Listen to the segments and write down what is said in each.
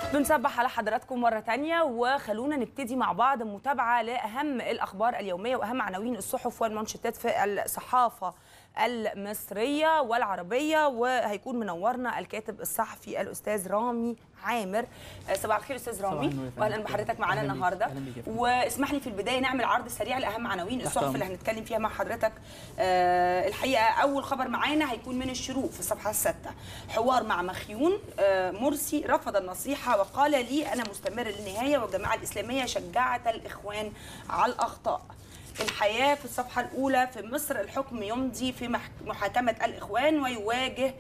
بنصبح على حضراتكم مرة تانية وخلونا نبتدي مع بعض متابعة لأهم الأخبار اليومية وأهم عناوين الصحف والمنشطات في الصحافة المصرية والعربية وهيكون منورنا الكاتب الصحفي الأستاذ رامي عامر صباح الخير أستاذ رامي النور يا فندم. وأهلا بحضرتك معانا أهلا بيك. النهاردة أهلا بيك يا فندم. واسمح لي في البداية نعمل عرض سريع لأهم عناوين تحت الصحف أمرك. اللي هنتكلم فيها مع حضرتك آه، الحقيقة أول خبر معانا هيكون من الشروق في الصفحة الستة حوار مع مخيون آه، مرسي رفض النصيحة وقال لي أنا مستمر للنهاية والجماعة الإسلامية شجعت الإخوان على الأخطاء الحياة في الصفحة الأولى في مصر الحكم يمضي في مح- محاكمة الإخوان ويواجه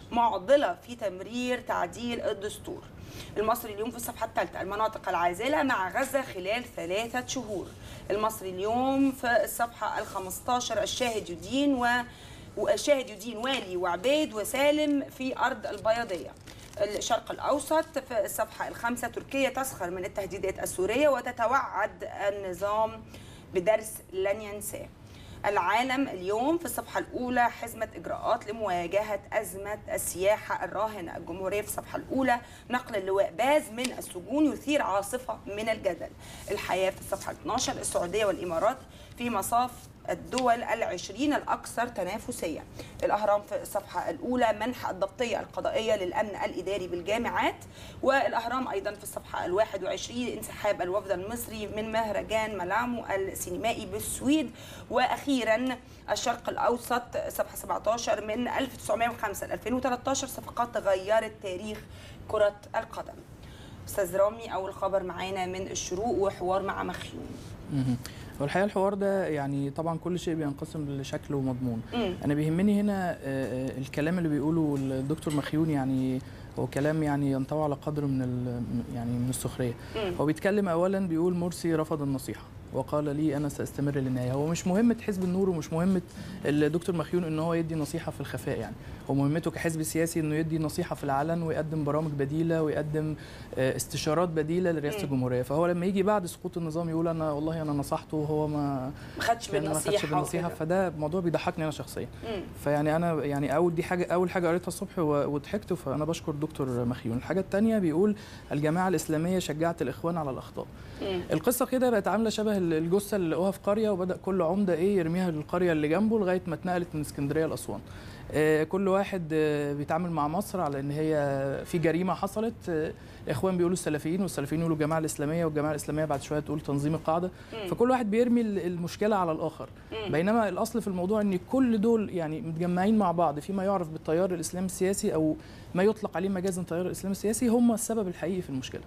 معضلة في تمرير تعديل الدستور المصري اليوم في الصفحة الثالثة المناطق العازلة مع غزة خلال ثلاثة شهور المصري اليوم في الصفحة الخمستاشر الشاهد يدين و والشاهد يدين والي وعبيد وسالم في أرض البياضية الشرق الأوسط في الصفحة الخامسة تركيا تسخر من التهديدات السورية وتتوعد النظام بدرس لن ينساه العالم اليوم في الصفحة الأولى حزمة إجراءات لمواجهة أزمة السياحة الراهنة الجمهورية في الصفحة الأولى نقل اللواء باز من السجون يثير عاصفة من الجدل الحياة في الصفحة 12 السعودية والإمارات في مصاف الدول العشرين الأكثر تنافسية الأهرام في الصفحة الأولى منح الضبطية القضائية للأمن الإداري بالجامعات والأهرام أيضا في الصفحة الواحد وعشرين انسحاب الوفد المصري من مهرجان ملامو السينمائي بالسويد وأخيرا الشرق الأوسط صفحة 17 من 1905 ل 2013 صفقات غيرت تاريخ كرة القدم أستاذ رامي أول خبر معانا من الشروق وحوار مع مخيون مهم. والحقيقه الحوار ده يعني طبعا كل شيء بينقسم لشكل ومضمون مم. انا بيهمني هنا آه، آه، الكلام اللي بيقوله الدكتور مخيون يعني هو كلام يعني ينطوي على قدر من ال- يعني من السخريه مم. هو بيتكلم اولا بيقول مرسي رفض النصيحه وقال لي انا ساستمر للنهايه هو مش مهمه حزب النور ومش مهمه الدكتور مخيون ان هو يدي نصيحه في الخفاء يعني هو مهمته كحزب سياسي انه يدي نصيحه في العلن ويقدم برامج بديله ويقدم آه، استشارات بديله لرئاسه مم. الجمهوريه فهو لما يجي بعد سقوط النظام يقول انا والله انا نصحته وهو ما ما خدش يعني ما خدش بالنصيحة بالنصيحه وكده. فده موضوع بيضحكني انا شخصيا مم. فيعني انا يعني اول دي حاجه اول حاجه قريتها الصبح و- وضحكت فانا بشكر دكتور مخيون الحاجه الثانيه بيقول الجماعه الاسلاميه شجعت الاخوان على الاخطاء مم. القصه كده بقت عامله شبه ال- الجثه اللي لقوها في قريه وبدا كل عمده ايه يرميها للقريه اللي جنبه لغايه ما اتنقلت من اسكندريه لاسوان آه، كل واحد آه، بيتعامل مع مصر على ان هي في جريمه حصلت آه، الاخوان بيقولوا السلفيين والسلفيين يقولوا الجماعه الاسلاميه والجماعه الاسلاميه بعد شويه تقول تنظيم القاعده مم. فكل واحد بيرمي ال- المشكله على الاخر مم. بينما الاصل في الموضوع ان كل دول يعني متجمعين مع بعض فيما يعرف بالتيار الاسلامي السياسي او ما يطلق عليه مجازا تيار الاسلام السياسي هم السبب الحقيقي في المشكله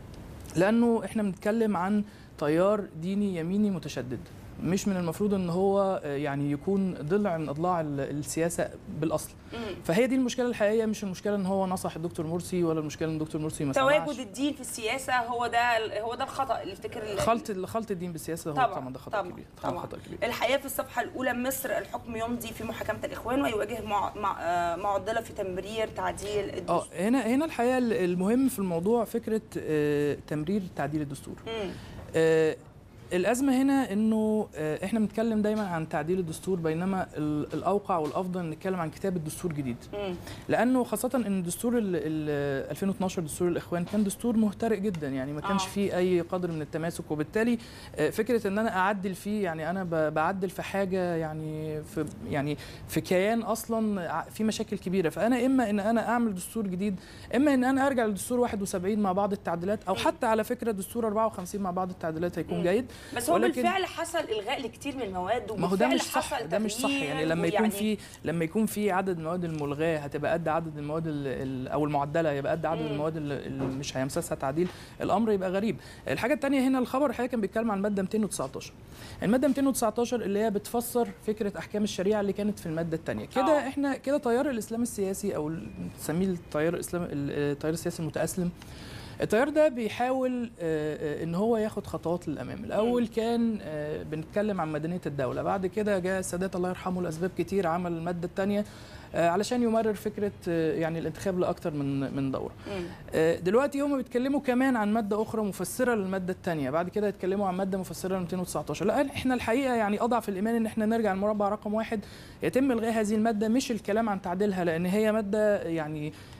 لانه احنا بنتكلم عن تيار ديني يميني متشدد مش من المفروض ان هو آه، يعني يكون ضلع من اضلاع ال- السياسه بالاصل مم. فهي دي المشكله الحقيقيه مش المشكله ان هو نصح الدكتور مرسي ولا المشكله ان الدكتور مرسي ما تواجد سمعش الدين في السياسه هو ده هو ده الخطا اللي افتكر ال- خلط خلط الدين بالسياسه هو طبعا طبعا ده خطا طبعا كبير طبعا طبعا خطا كبير الحياه في الصفحه الاولى مصر الحكم يمضي في محاكمه الاخوان ويواجه مع مع آه، معضله في تمرير تعديل اه الدستور هنا هنا الحقيقه المهم في الموضوع فكره آه، تمرير تعديل الدستور مم. آه، الازمه هنا انه آه، احنا بنتكلم دايما عن تعديل الدستور بينما ال- الاوقع والافضل ان نتكلم عن كتابه دستور جديد مم. لانه خاصه ان دستور ال- ال- 2012 دستور الاخوان كان دستور مهترئ جدا يعني ما كانش آه. فيه اي قدر من التماسك وبالتالي آه، فكره ان انا اعدل فيه يعني انا ب- بعدل في حاجه يعني في يعني في كيان اصلا ع- في مشاكل كبيره فانا اما ان انا اعمل دستور جديد اما ان انا ارجع لدستور 71 مع بعض التعديلات او حتى على فكره دستور 54 مع بعض التعديلات هيكون مم. جيد بس هو ولكن- بالفعل حصل الغاء لكتير من المواد ما هو ده وبالفعل مش صح حصل ده مش صح تغيير يعني لما يكون ويعني- في لما يكون في عدد المواد الملغاه هتبقى قد عدد المواد ال- ال- او المعدله هيبقى قد عدد مم. المواد اللي اللي مش هيمسسها تعديل الامر يبقى غريب الحاجه الثانيه هنا الخبر الحقيقه كان بيتكلم عن الماده 219 الماده 219 اللي هي بتفسر فكره احكام الشريعه اللي كانت في الماده الثانيه كده آه. احنا كده تيار الاسلام السياسي او ال- نسميه التيار الاسلام التيار السياسي المتاسلم التيار ده بيحاول آه، آه، ان هو ياخد خطوات للامام الاول كان آه، بنتكلم عن مدنيه الدوله بعد كده جاء السادات الله يرحمه لاسباب كتير عمل الماده الثانيه علشان يمرر فكره آه، يعني الانتخاب لاكثر من من دوره مم. آه، دلوقتي هم بيتكلموا كمان عن ماده اخرى مفسره للماده الثانيه بعد كده يتكلموا عن ماده مفسره ل 219 لا احنا الحقيقه يعني اضعف الايمان ان احنا نرجع لمربع رقم واحد يتم الغاء هذه الماده مش الكلام عن تعديلها لان هي ماده يعني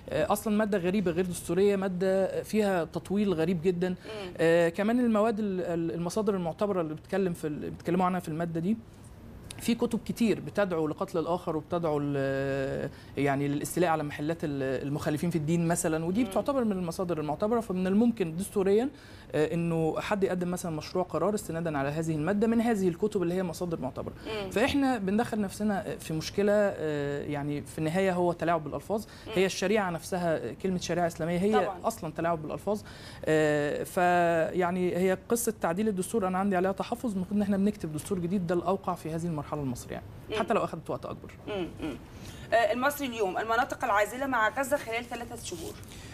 آه، اصلا ماده غريبه غير دستوريه ماده فيها تطويل غريب جدا مم. آه، كمان المواد ال- ال- المصادر المعتبره اللي بتتكلم في ال- بيتكلموا عنها في الماده دي في كتب كتير بتدعو لقتل الاخر وبتدعو ل- يعني للاستيلاء على محلات ال- المخالفين في الدين مثلا ودي مم. بتعتبر من المصادر المعتبره فمن الممكن دستوريا آه، انه حد يقدم مثلا مشروع قرار استنادا على هذه الماده من هذه الكتب اللي هي مصادر معتبره مم. فاحنا بندخل نفسنا في مشكله آه، يعني في النهايه هو تلاعب بالالفاظ هي الشريعه نفسها كلمه شريعه اسلاميه هي طبعاً. اصلا تلاعب بالالفاظ آه، فيعني هي قصه تعديل الدستور انا عندي عليها تحفظ المفروض ان احنا بنكتب دستور جديد ده الاوقع في هذه المرحله المصريه يعني مم. حتى لو اخذت وقت اكبر مم. مم. آه، المصري اليوم المناطق العازله مع غزه خلال ثلاثة شهور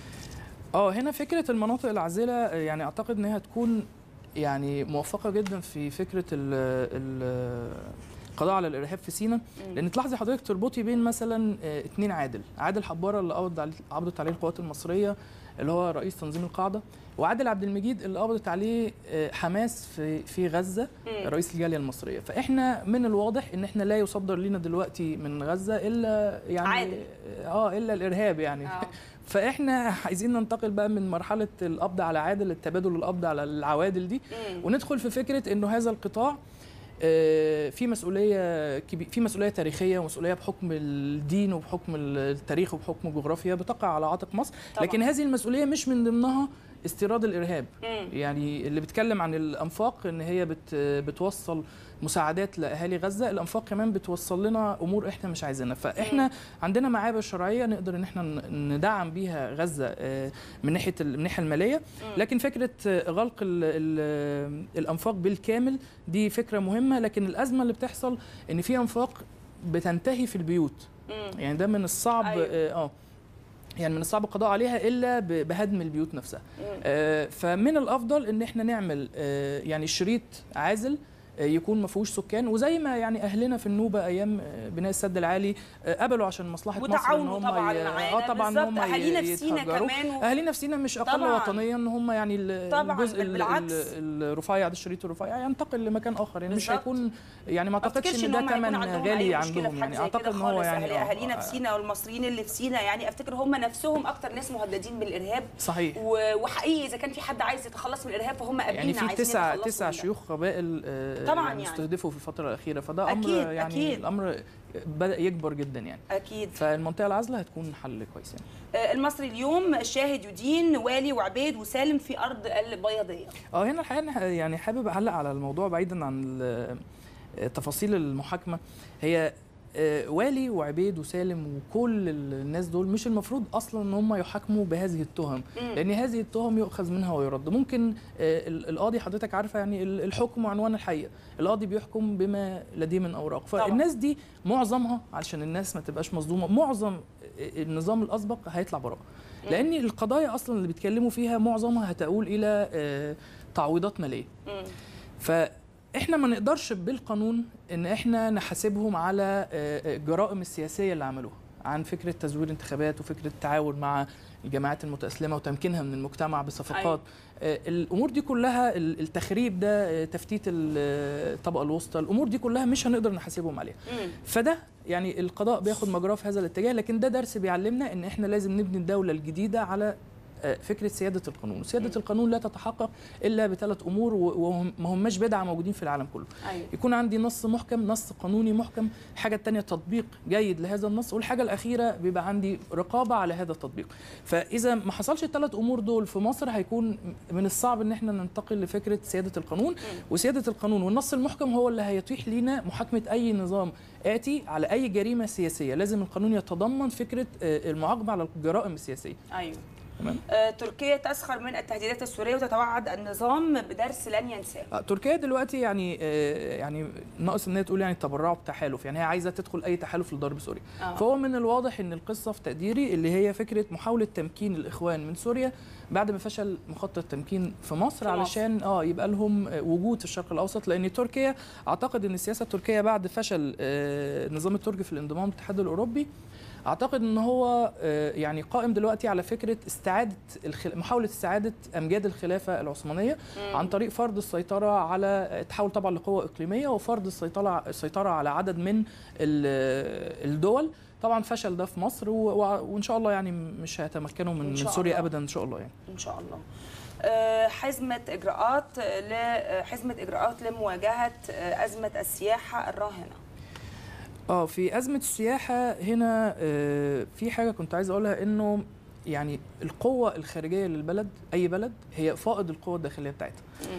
اه هنا فكره المناطق العازله آه، يعني اعتقد ان هي هتكون يعني موفقه جدا في فكره ال ال القضاء على الارهاب في سيناء مم. لان تلاحظي حضرتك تربطي بين مثلا آه، اتنين عادل عادل حباره اللي قبض عليه قبضت عليه القوات المصريه اللي هو رئيس تنظيم القاعده وعادل عبد المجيد اللي قبضت عليه آه، حماس في في غزه مم. رئيس الجاليه المصريه فاحنا من الواضح ان احنا لا يصدر لنا دلوقتي من غزه الا يعني عادل. اه الا الارهاب يعني آه. فاحنا عايزين ننتقل بقى من مرحله القبض على عادل التبادل القبض على العوادل دي مم. وندخل في فكره انه هذا القطاع آه، في مسؤوليه كبير في مسؤوليه تاريخيه ومسؤوليه بحكم الدين وبحكم التاريخ وبحكم الجغرافيا بتقع على عاتق مصر طبعاً. لكن هذه المسؤوليه مش من ضمنها استيراد الارهاب مم. يعني اللي بيتكلم عن الانفاق ان هي بت بتوصل مساعدات لاهالي غزه الانفاق كمان بتوصل لنا امور احنا مش عايزينها فاحنا عندنا معابر شرعيه نقدر ان احنا ن- ندعم بيها غزه آه، من ناحيه ال- من الناحيه الماليه مم. لكن فكره آه، غلق ال ال الانفاق بالكامل دي فكره مهمه لكن الازمه اللي بتحصل ان في انفاق بتنتهي في البيوت مم. يعني ده من الصعب أيوة. اه آه، يعني من الصعب القضاء عليها الا ب- بهدم البيوت نفسها مم. آه، فمن الافضل ان احنا نعمل آه، يعني شريط عازل آه، يكون ما فيهوش سكان وزي ما يعني اهلنا في النوبه ايام آه، بناء السد العالي آه، قبلوا عشان مصلحه مصر ان وتعاونوا هم طبعا ي- معانا اه طبعا ان بالظبط. هم ي- اهالينا في سينا يتهجروا. كمان و... اهالينا في سينا مش اقل طبعاً. وطنيا ان هم يعني ال- طبعاً، الجزء ال- بالعكس. ال- الرفيع ده الشريط الرفيع ينتقل لمكان اخر يعني مش بالظبط. هيكون يعني ما ما اعتقدش افتكرش ان ان ده هم هيكون ثمن عندهم غالي اي مشكله عندهم في حاجه يعني زي اعتقد كده ان هو خالص يعني أهل- آه، اهالينا آه، في سينا والمصريين اللي في سينا يعني افتكر هم نفسهم اكتر ناس مهددين بالارهاب صحيح و- وحقيقي اذا كان في حد عايز يتخلص من الارهاب فهم قابلين يعني في عايزين تسع يتخلصوا تسع من ده. شيوخ قبائل آه، طبعاً يعني يعني. استهدفوا في الفتره الاخيره فده امر أكيد، يعني أكيد. الامر بدا يكبر جدا يعني اكيد فالمنطقه العازله هتكون حل كويس يعني آه، المصري اليوم الشاهد يدين والي وعبيد وسالم في ارض البياضيه اه هنا الحقيقه أنا يعني حابب اعلق على الموضوع بعيدا عن ال- تفاصيل المحاكمه هي آه، والي وعبيد وسالم وكل الناس دول مش المفروض اصلا ان هم يحاكموا بهذه التهم مم. لان هذه التهم يؤخذ منها ويرد ممكن آه، ال- القاضي حضرتك عارفه يعني ال- الحكم عنوان الحقيقه القاضي بيحكم بما لديه من اوراق طبعاً. فالناس دي معظمها علشان الناس ما تبقاش مصدومه معظم النظام الاسبق هيطلع براءه لان القضايا اصلا اللي بيتكلموا فيها معظمها هتؤول الى آه، تعويضات ماليه مم. فاحنا ما نقدرش بالقانون ان احنا نحاسبهم على آه، آه، الجرائم السياسيه اللي عملوها عن فكره تزوير انتخابات وفكره التعاون مع الجماعات المتأسلمة وتمكينها من المجتمع بصفقات آه، الأمور دي كلها ال- التخريب ده آه، تفتيت ال- آه، الطبقة الوسطى الأمور دي كلها مش هنقدر نحاسبهم عليها مم. فده يعني القضاء بياخد مجراه في هذا الاتجاه لكن ده درس بيعلمنا ان احنا لازم نبني الدوله الجديده على آه، فكره سياده القانون، سياده مم. القانون لا تتحقق الا بثلاث امور و- وهم ما هماش بدعه موجودين في العالم كله. ايوه يكون عندي نص محكم، نص قانوني محكم، الحاجه الثانيه تطبيق جيد لهذا النص، والحاجه الاخيره بيبقى عندي رقابه على هذا التطبيق. فاذا ما حصلش الثلاث امور دول في مصر هيكون من الصعب ان احنا ننتقل لفكره سياده القانون، وسياده القانون والنص المحكم هو اللي هيتيح لينا محاكمه اي نظام آتي على أي جريمة سياسية لازم القانون يتضمن فكرة آه، المعاقبة على الجرائم السياسية ايوه تمام آه، تركيا تسخر من التهديدات السوريه وتتوعد النظام بدرس لن ينساه آه، تركيا دلوقتي يعني آه، يعني ناقص ان هي تقول يعني تبرعوا بتحالف يعني هي عايزه تدخل اي تحالف لضرب سوريا آه. فهو من الواضح ان القصه في تقديري اللي هي فكره محاوله تمكين الاخوان من سوريا بعد ما فشل مخطط التمكين في مصر في مصر. علشان اه يبقى لهم آه، وجود في الشرق الاوسط لان تركيا اعتقد ان السياسه التركيه بعد فشل آه، النظام التركي في الانضمام للاتحاد الاوروبي اعتقد ان هو آه، يعني قائم دلوقتي على فكره استعاده استعاده الخل... محاوله استعاده امجاد الخلافه العثمانيه عن طريق فرض السيطره على التحول طبعا لقوه اقليميه وفرض السيطره السيطره على عدد من ال- الدول طبعا فشل ده في مصر و... و- وان شاء الله يعني مش هيتمكنوا إن من, من شاء سوريا الله. ابدا ان شاء الله يعني ان شاء الله آه، حزمة إجراءات ل حزمة إجراءات لمواجهة آه، أزمة السياحة الراهنة. اه في أزمة السياحة هنا آه، في حاجة كنت عايز أقولها إنه يعني القوة الخارجية للبلد أي بلد هي فائض القوة الداخلية بتاعتها مم.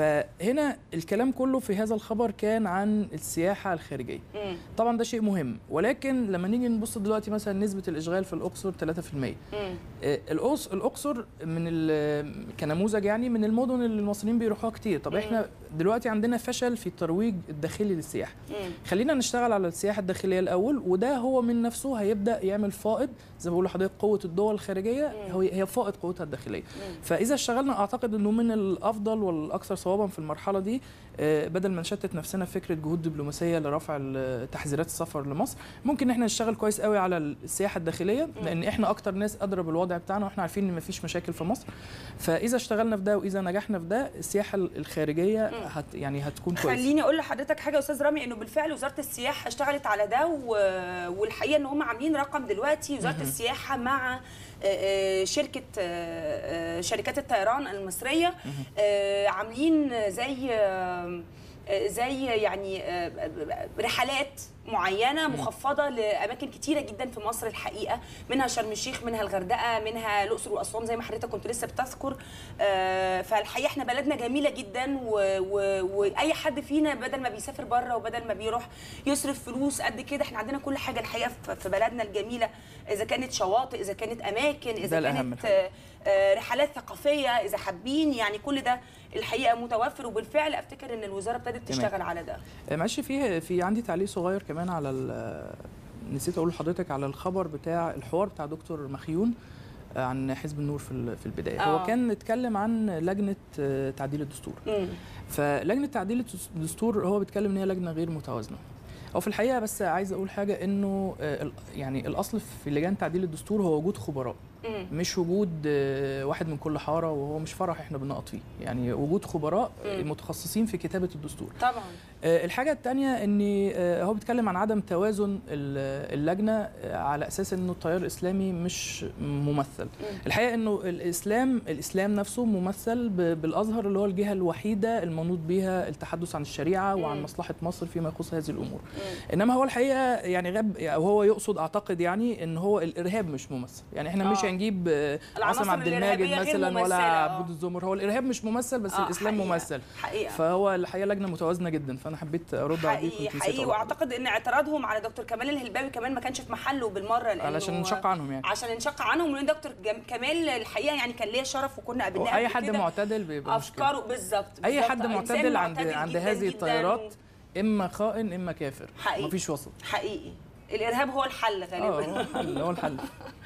فهنا الكلام كله في هذا الخبر كان عن السياحة الخارجية مم. طبعا ده شيء مهم ولكن لما نيجي نبص دلوقتي مثلا نسبة الإشغال في الأقصر 3% مم. آه، الأقص- الأقصر من ال- كنموذج يعني من المدن اللي المصريين بيروحوها كتير طب مم. احنا دلوقتي عندنا فشل في الترويج الداخلي للسياحة مم. خلينا نشتغل على السياحه الداخليه الاول وده هو من نفسه هيبدا يعمل فائض زي ما بقول لحضرتك قوه الدول الخارجيه مم. هو هي فائض قوتها الداخليه مم. فاذا اشتغلنا اعتقد انه من الافضل والاكثر صوابا في المرحله دي آه، بدل ما نشتت نفسنا في فكره جهود دبلوماسيه لرفع ال- تحذيرات السفر لمصر ممكن ان احنا نشتغل كويس قوي على السياحه الداخليه لان احنا اكتر ناس ادرى بالوضع بتاعنا واحنا عارفين ان مفيش مشاكل في مصر فاذا اشتغلنا في ده واذا نجحنا في ده السياحه الخارجيه مم. هت يعني هتكون كويسه خليني اقول لحضرتك حاجه يا استاذ رامي انه بالفعل وزاره السياحه اشتغلت على ده و... والحقيقه ان هم عاملين رقم دلوقتي وزاره مهم. السياحه مع آه، آه، شركه آه، آه، شركات الطيران المصريه آه، عاملين زي آه، آه، زي يعني آه، آه، رحلات معينه مخفضه لاماكن كتيره جدا في مصر الحقيقه منها شرم الشيخ منها الغردقه منها الاقصر واسوان زي ما حضرتك كنت لسه بتذكر آه، فالحقيقه احنا بلدنا جميله جدا و- و- واي حد فينا بدل ما بيسافر بره وبدل ما بيروح يصرف فلوس قد كده احنا عندنا كل حاجه الحقيقه في- في بلدنا الجميله اذا كانت شواطئ اذا كانت اماكن اذا ده الأهم كانت الحقيقة. آه، آه، رحلات ثقافيه اذا حابين يعني كل ده الحقيقه متوفر وبالفعل افتكر ان الوزاره ابتدت تمام. تشتغل على ده آه، معلش في في عندي تعليق صغير كمان على ال- نسيت اقول لحضرتك على الخبر بتاع الحوار بتاع دكتور مخيون آه، عن حزب النور في ال- في البدايه آه. هو كان اتكلم عن لجنه آه، تعديل الدستور مم. فلجنه تعديل الدستور هو بيتكلم ان هي لجنه غير متوازنه او في الحقيقه بس عايز اقول حاجه انه آه، ال- يعني الاصل في لجان تعديل الدستور هو وجود خبراء مم. مش وجود آه، واحد من كل حاره وهو مش فرح احنا بننقط فيه يعني وجود خبراء آه، مم. متخصصين في كتابه الدستور طبعا آه، الحاجة التانية ان آه، هو بيتكلم عن عدم توازن ال- اللجنة آه، على اساس انه التيار الاسلامي مش ممثل الحقيقة انه الاسلام الاسلام نفسه ممثل ب- بالازهر اللي هو الجهة الوحيدة المنوط بها التحدث عن الشريعة وعن مم. مصلحة مصر فيما يخص هذه الامور مم. انما هو الحقيقة يعني غاب او هو يقصد اعتقد يعني ان هو الارهاب مش ممثل يعني احنا مش آه. هنجيب آه، العناصر عاصم عبد الماجد الإرهابية غير مثلا ممثلة، ولا آه. عبود الزمر هو الارهاب مش ممثل بس آه، الاسلام حقيقة. ممثل حقيقه فهو الحقيقه لجنه متوازنه جدا فانا حبيت ارد على دي حقيقي كنت نسيت حقيقي أقولها. واعتقد ان اعتراضهم على دكتور كمال الهلباوي كمان ما كانش في محله بالمره لانه علشان نشق عنهم يعني عشان نشق عنهم لان دكتور جم- كمال الحقيقه يعني كان ليا شرف وكنا قابلناه اي قبل حد كده. معتدل بيبقى مشكله افكاره بالظبط اي بالظبط. حد إنسان معتدل عند معتدل عند جداً هذه جداً التيارات اما خائن اما كافر حقيقي. مفيش وسط حقيقي الارهاب هو الحل اه غالبا هو الحل هو الحل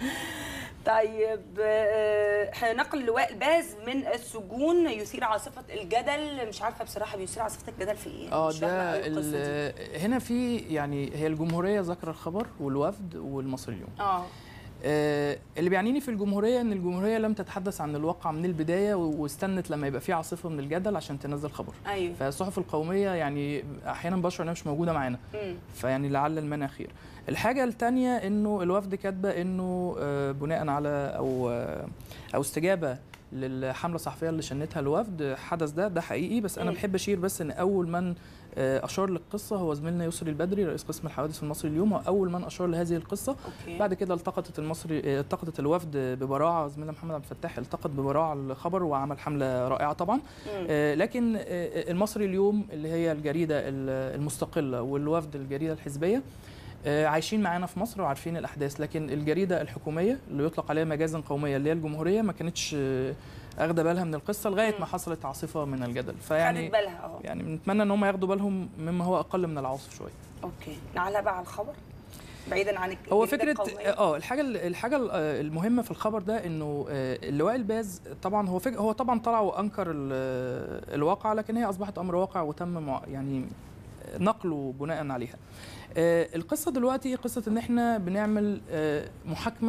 طيب آه، نقل لواء الباز من السجون يثير عاصفه الجدل مش عارفه بصراحه بيثير عاصفه الجدل في ايه اه مش فاهمة ده أوي القصة دي. ال- هنا في يعني هي الجمهوريه ذكر الخبر والوفد والمصري اليوم اه آه، اللي بيعنيني في الجمهوريه ان الجمهوريه لم تتحدث عن الواقع من البدايه و- واستنت لما يبقى في عاصفه من الجدل عشان تنزل خبر ايوه فالصحف القوميه يعني احيانا بشعر انها مش موجوده معانا مم. فيعني لعل المنع خير الحاجه الثانيه انه الوفد كاتبه انه آه، بناء على او آه، او استجابه للحمله الصحفيه اللي شنتها الوفد حدث ده ده حقيقي بس انا مم. بحب اشير بس ان اول من آه، اشار للقصه هو زميلنا يسري البدري رئيس قسم الحوادث في المصري اليوم هو اول من اشار لهذه القصه اوكي بعد كده التقطت المصري آه، التقطت الوفد ببراعه زميلنا محمد عبد الفتاح التقط ببراعه الخبر وعمل حمله رائعه طبعا مم. آه، لكن آه، المصري اليوم اللي هي الجريده ال- المستقله والوفد الجريده الحزبيه آه، عايشين معانا في مصر وعارفين الاحداث لكن الجريده الحكوميه اللي يطلق عليها مجازا قوميه اللي هي الجمهوريه ما كانتش آه، اخده بالها من القصه لغايه مم. ما حصلت عاصفه من الجدل خدت فيعني بالها اه يعني بنتمنى ان هم ياخدوا بالهم مما هو اقل من العواصف شويه اوكي نعلق بقى على الخبر بعيدا عن الك- هو الجريدة فكره القومية. اه الحاجه الحاجه المهمه في الخبر ده انه آه، اللواء الباز طبعا هو فك هو طبعا طلع وانكر ال- الواقع لكن هي اصبحت امر واقع وتم مع- يعني نقله بناء عليها آه، القصه دلوقتي قصه ان احنا بنعمل آه، محاكمه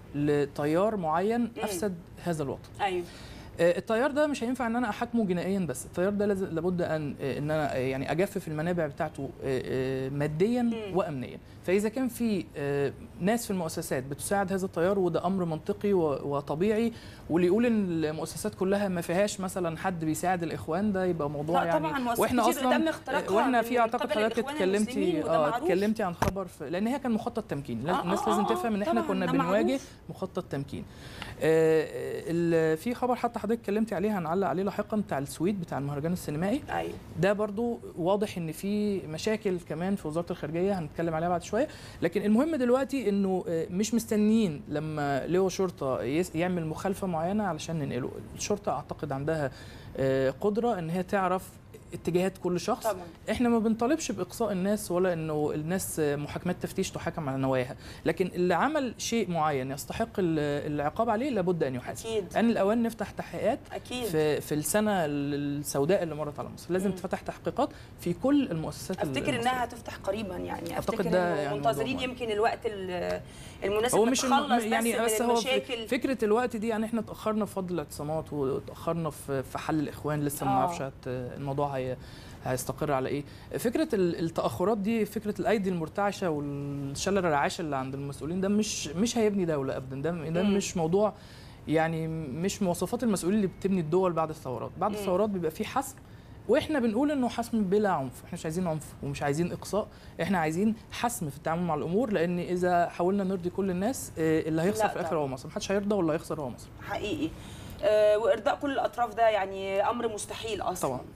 لتيار معين افسد هذا الوطن ايوه آه، التيار ده مش هينفع ان انا احاكمه جنائيا بس التيار ده لازم لابد ان آه، ان انا آه، يعني اجفف المنابع بتاعته آه، آه، ماديا مم. وامنيا فاذا كان في آه، ناس في المؤسسات بتساعد هذا التيار وده امر منطقي و- وطبيعي واللي يقول ان المؤسسات كلها ما فيهاش مثلا حد بيساعد الاخوان ده يبقى موضوع لا يعني طبعا مؤسسات واحنا كتير اصلا تم اختراقها واحنا من في اعتقد قبل حضرتك الإخوان المسلمين اتكلمتي وده اه معروف. اتكلمتي عن خبر في لان هي كان مخطط تمكين لاز- آه، الناس آه، لازم آه، تفهم ان احنا طبعاً، كنا ده بنواجه معروف. مخطط تمكين آه، ال- في خبر حتى حضرتك اتكلمتي عليه هنعلق عليه لاحقا بتاع السويد بتاع المهرجان السينمائي ايوه ده برضو واضح ان في مشاكل كمان في وزاره الخارجيه هنتكلم عليها بعد شويه لكن المهم دلوقتي انه آه، مش مستنيين لما لواء شرطه يس- يعمل مخالفه معينه علشان ننقله الشرطه اعتقد عندها آه، قدره ان هي تعرف اتجاهات كل شخص طبعا احنا ما بنطالبش باقصاء الناس ولا انه الناس محاكمات تفتيش تحاكم على نواياها لكن اللي عمل شيء معين يستحق ال- العقاب عليه لابد ان يحاسب اكيد ان الاوان نفتح تحقيقات اكيد في في السنه السوداء اللي مرت على مصر لازم مم. تفتح تحقيقات في كل المؤسسات افتكر المصرية. انها هتفتح قريبا يعني أعتقد افتكر ده انه يعني منتظرين موضوع يمكن الوقت ال- المناسب هو مش الم- نتخلص يعني بس, بس من هو المشاكل فكره الوقت دي يعني احنا اتاخرنا في فضل الاعتصامات واتاخرنا في في حل الاخوان لسه ما آه. نعرفش هت- الموضوع هي هيستقر على ايه فكره ال- التاخرات دي فكره الايدي المرتعشه والشلل الرعاشه اللي عند المسؤولين ده مش مش هيبني دوله ابدا ده ده مم. مش موضوع يعني مش مواصفات المسؤولين اللي بتبني الدول بعد الثورات بعد مم. الثورات بيبقى في حسم واحنا بنقول انه حسم بلا عنف احنا مش عايزين عنف ومش عايزين اقصاء احنا عايزين حسم في التعامل مع الامور لان اذا حاولنا نرضي كل الناس آه، اللي هيخسر لا في الاخر طبعا. هو مصر محدش هيرضى ولا هيخسر هو مصر حقيقي آه وارضاء كل الاطراف ده يعني امر مستحيل اصلا طبعا.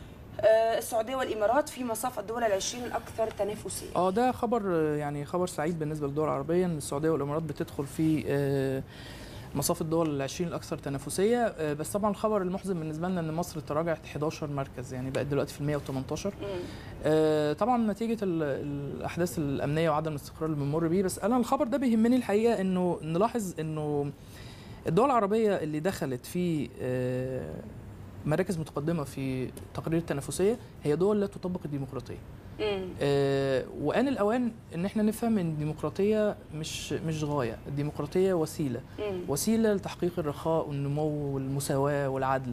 آه السعوديه والامارات في مصاف الدول العشرين الاكثر تنافسيه اه ده خبر آه، يعني خبر سعيد بالنسبه للدول العربيه ان السعوديه والامارات بتدخل في آه، مصاف الدول العشرين الاكثر تنافسيه آه، بس طبعا الخبر المحزن بالنسبه لنا ان مصر تراجعت 11 مركز يعني بقت دلوقتي في ال 118 مم. آه، طبعا نتيجه ال- الاحداث الامنيه وعدم الاستقرار اللي بنمر بيه بس انا الخبر ده بيهمني الحقيقه انه نلاحظ انه الدول العربيه اللي دخلت في آه، مراكز متقدمه في تقرير التنافسيه هي دول لا تطبق الديمقراطيه مم. آه، وان الاوان ان احنا نفهم ان الديمقراطيه مش مش غايه الديمقراطيه وسيله مم. وسيله لتحقيق الرخاء والنمو والمساواه والعدل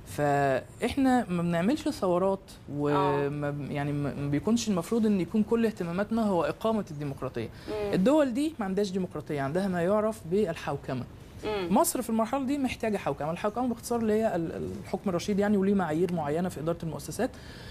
فاحنا ما بنعملش ثورات وما ب- يعني ما ما بيكونش المفروض ان يكون كل اهتماماتنا هو اقامه الديمقراطيه مم. الدول دي ما عندهاش ديمقراطيه عندها ما يعرف بالحوكمه مم. مصر في المرحله دي محتاجه حوكمه الحوكمه باختصار اللي هي ال- الحكم الرشيد يعني وليه معايير معينه في اداره المؤسسات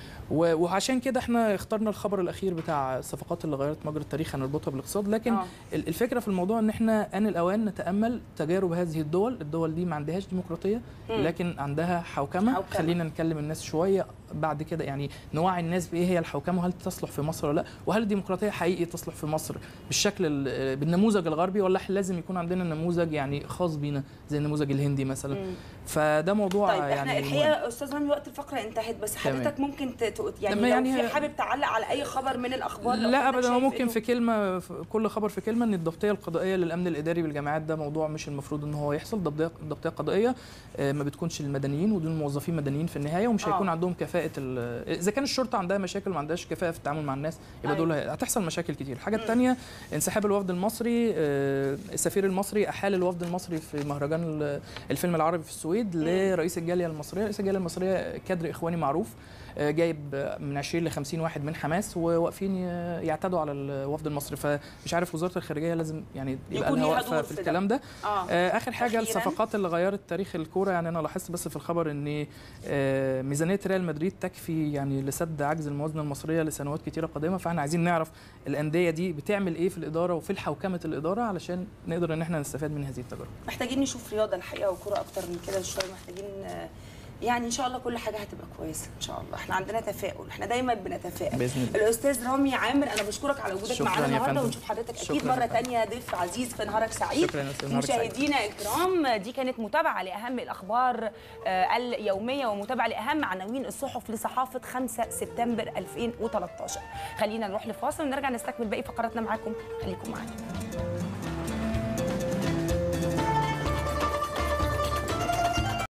و- وعشان كده احنا اخترنا الخبر الاخير بتاع الصفقات اللي غيرت مجرى التاريخ هنربطها بالاقتصاد لكن آه. ال- الفكره في الموضوع ان احنا ان الاوان نتامل تجارب هذه الدول الدول دي ما عندهاش ديمقراطيه مم. لكن عندها حوكمه, حوكمة. خلينا نكلم الناس شويه بعد كده يعني نوعي الناس بايه هي الحوكمه وهل تصلح في مصر ولا لا وهل الديمقراطيه حقيقي تصلح في مصر بالشكل ال- بالنموذج الغربي ولا إحنا لازم يكون عندنا نموذج يعني خاص بينا زي النموذج الهندي مثلا مم. فده موضوع طيب يعني احنا مهم. الحقيقه استاذ مامي وقت الفقره انتهت بس تمام. حضرتك ممكن ت- تق- يعني لما لو يعني في هي- حابب تعلق على اي خبر من الاخبار لو لا حضرتك ابدا هو شايف ممكن إنه- في كلمه في كل خبر في كلمه ان الضبطيه القضائيه للامن الاداري بالجامعات ده موضوع مش المفروض ان هو يحصل ضبطيه الضبطيه القضائيه آه، ما بتكونش للمدنيين ودول موظفين مدنيين في النهايه ومش آه. هيكون عندهم كفاءه ال- اذا كان الشرطه عندها مشاكل وما عندهاش كفاءه في التعامل مع الناس يبقى أيوة. دول هي- هتحصل مشاكل كتير الحاجه مم. الثانيه انسحاب الوفد المصري آه، السفير المصري احال الوفد المصري في مهرجان ال- الفيلم العربي في السويد لرئيس الجاليه المصريه رئيس الجاليه المصريه كادر اخواني معروف آه، جايب آه، من 20 ل 50 واحد من حماس وواقفين ي- يعتدوا على الوفد المصري فمش عارف وزاره الخارجيه لازم يعني يبقى يكون لها ليها واقفه دور في في ده. الكلام ده اه آه، اخر حاجه أخيراً. الصفقات اللي غيرت تاريخ الكوره يعني انا لاحظت بس في الخبر ان آه، ميزانيه ريال مدريد تكفي يعني لسد عجز الموازنه المصريه لسنوات كتيره قادمه فاحنا عايزين نعرف الانديه دي بتعمل ايه في الاداره وفي حوكمه الاداره علشان نقدر ان احنا نستفاد من هذه التجارب محتاجين نشوف رياضه الحقيقه وكوره اكتر من كده شويه محتاجين آه، يعني ان شاء الله كل حاجه هتبقى كويسه ان شاء الله احنا عندنا تفاؤل احنا دايما بنتفائل باذن الله الاستاذ رامي عامر انا بشكرك على وجودك شكراً معانا يا النهارده فندم. ونشوف حضرتك اكيد شكراً يا مره فندم. تانية ضيف عزيز في نهارك سعيد شكراً يا أستاذ، نهارك سعيد. مشاهدينا الكرام دي كانت متابعه لاهم الاخبار آه، اليوميه ومتابعه لاهم عناوين الصحف لصحافه 5 سبتمبر 2013 خلينا نروح لفاصل ونرجع نستكمل باقي فقراتنا معاكم خليكم معانا